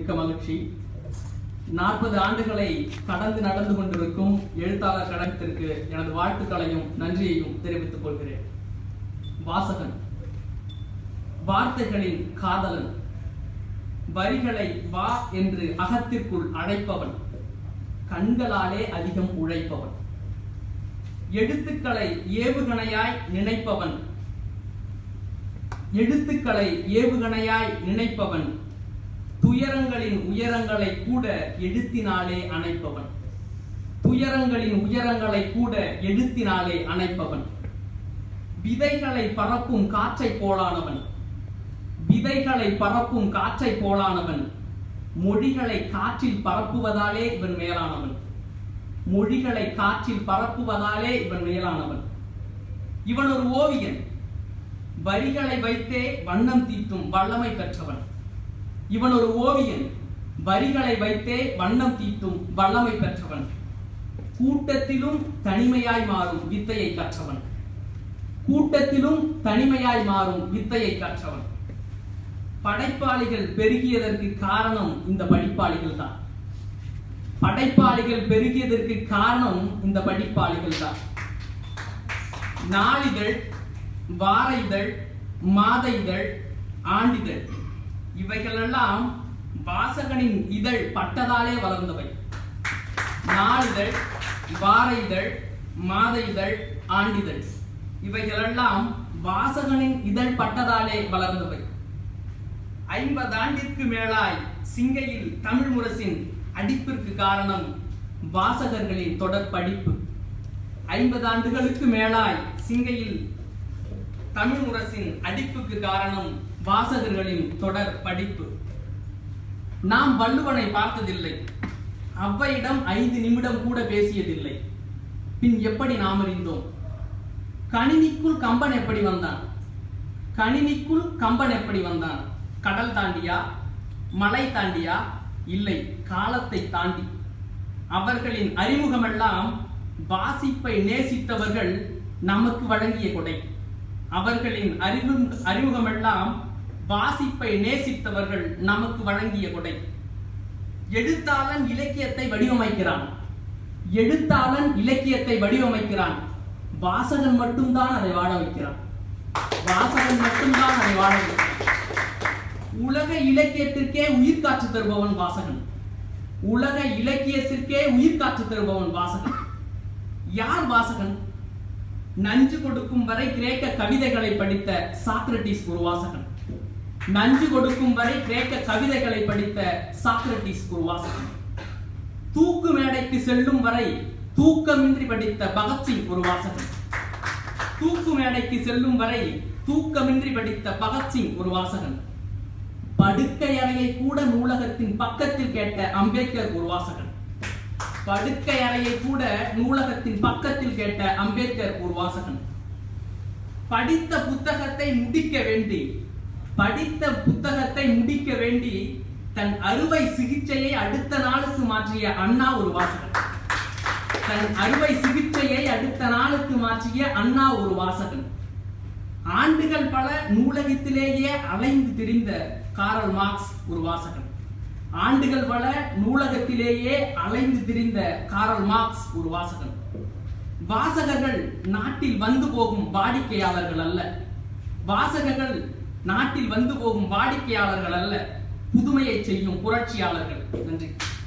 மிக்க மகிழ்ச்சி நாற்பது ஆண்டுகளை கடந்து நடந்து கொண்டிருக்கும் எழுத்தாளர் கழகத்திற்கு எனது வாழ்த்துக்களையும் நன்றியையும் தெரிவித்துக் கொள்கிறேன் வாசகன் வார்த்தைகளின் காதலன் வரிகளை வா என்று அகத்திற்குள் அழைப்பவன் கண்களாலே அதிகம் உழைப்பவன் எழுத்துக்களை ஏவுகணையாய் நினைப்பவன் எழுத்துக்களை ஏவுகணையாய் நினைப்பவன் துயரங்களின் உயரங்களை கூட எழுத்தினாலே அணைப்பவன் துயரங்களின் உயரங்களை கூட எழுத்தினாலே அணைப்பவன் விதைகளை பரப்பும் காற்றை போலானவன் விதைகளை பரப்பும் காற்றை போலானவன் மொழிகளை காற்றில் பரப்புவதாலே இவன் மேலானவன் மொழிகளை காற்றில் பரப்புவதாலே இவன் மேலானவன் இவன் ஒரு ஓவியன் வரிகளை வைத்தே வண்ணம் தீட்டும் வல்லமை பெற்றவன் இவன் ஒரு ஓவியன் வரிகளை வைத்தே வண்ணம் தீட்டும் வல்லமை பெற்றவன் கூட்டத்திலும் தனிமையாய் மாறும் வித்தையை கற்றவன் கூட்டத்திலும் தனிமையாய் மாறும் வித்தையை கற்றவன் படைப்பாளிகள் பெருகியதற்கு காரணம் இந்த படிப்பாளிகள் தான் படைப்பாளிகள் பெருகியதற்கு காரணம் இந்த படிப்பாளிகள் தான் நாளிதழ் வார இதழ் மாத இதழ் ஆண்டிதழ் இவைகளெல்லாம் வாசகனின் இதழ் பட்டதாலே வளர்ந்தவை நாளிதழ் வார இதழ் மாத இதழ் ஆண்டிதழ் இவைகளெல்லாம் வாசகனின் இதழ் பட்டதாலே வளர்ந்தவை ஐம்பது ஆண்டிற்கு மேலாய் சிங்கையில் தமிழ் முரசின் அடிப்பிற்கு காரணம் வாசகர்களின் தொடர் படிப்பு ஐம்பது ஆண்டுகளுக்கு மேலாய் சிங்கையில் தமிழ் முரசின் அடிப்புக்கு காரணம் வாசகர்களின் தொடர் படிப்பு நாம் வள்ளுவனை பார்த்ததில்லை அவ்வையிடம் ஐந்து நிமிடம் கூட பேசியதில்லை பின் எப்படி நாம் அறிந்தோம் கணினிக்குள் கம்பன் எப்படி வந்தான் கணினிக்குள் கம்பன் எப்படி வந்தான் கடல் தாண்டியா மலை தாண்டியா இல்லை காலத்தை தாண்டி அவர்களின் அறிமுகமெல்லாம் வாசிப்பை நேசித்தவர்கள் நமக்கு வழங்கிய கொடை அவர்களின் அறிவு அறிமுகமெல்லாம் வாசிப்பை நேசித்தவர்கள் நமக்கு வழங்கிய கொடை எழுத்தாளன் இலக்கியத்தை வடிவமைக்கிறான் எழுத்தாளன் இலக்கியத்தை வடிவமைக்கிறான் வாசகன் மட்டும்தான் அதை வாழ வைக்கிறான் வாசகன் மட்டும்தான் அதை வாழ வைக்கிறான் உலக இலக்கியத்திற்கே உயிர் காற்று தருபவன் வாசகன் உலக இலக்கியத்திற்கே உயிர் காற்று தருபவன் வாசகன் யார் வாசகன் நஞ்சு கொடுக்கும் வரை கிரேக்க கவிதைகளை படித்த சாக்ரட்டிஸ் ஒரு வாசகன் நஞ்சு கொடுக்கும் வரை கிரேக்க கவிதைகளை படித்த சாக்ரட்டிஸ் ஒரு வாசகன் தூக்கு மேடைக்கு செல்லும் வரை தூக்கமின்றி படித்த பகத்சிங் ஒரு வாசகன் தூக்கு மேடைக்கு செல்லும் வரை தூக்கமின்றி படித்த பகத்சிங் ஒரு வாசகன் படுக்கை அறையை கூட நூலகத்தின் பக்கத்தில் கேட்ட அம்பேத்கர் ஒரு வாசகன் படுக்கை அறையை கூட நூலகத்தின் பக்கத்தில் கேட்ட அம்பேத்கர் ஒரு வாசகன் படித்த புத்தகத்தை முடிக்க வேண்டி படித்த புத்தகத்தை முடிக்க வேண்டி தன் அறுவை சிகிச்சையை அடுத்த நாளுக்கு மாற்றிய அண்ணா ஒரு வாசகன் தன் அறுவை சிகிச்சையை அடுத்த நாளுக்கு மாற்றிய அண்ணா ஒரு வாசகன் ஆண்டுகள் பல நூலகத்திலேயே அலைந்து திரிந்த காரல் மார்க்ஸ் ஒரு வாசகன் ஆண்டுகள் பல நூலகத்திலேயே அலைந்து திரிந்த காரல் மார்க்ஸ் ஒரு வாசகன் வாசகர்கள் நாட்டில் வந்து போகும் வாடிக்கையாளர்கள் அல்ல வாசகர்கள் நாட்டில் வந்து போகும் வாடிக்கையாளர்கள் அல்ல புதுமையை செய்யும் புரட்சியாளர்கள் நன்றி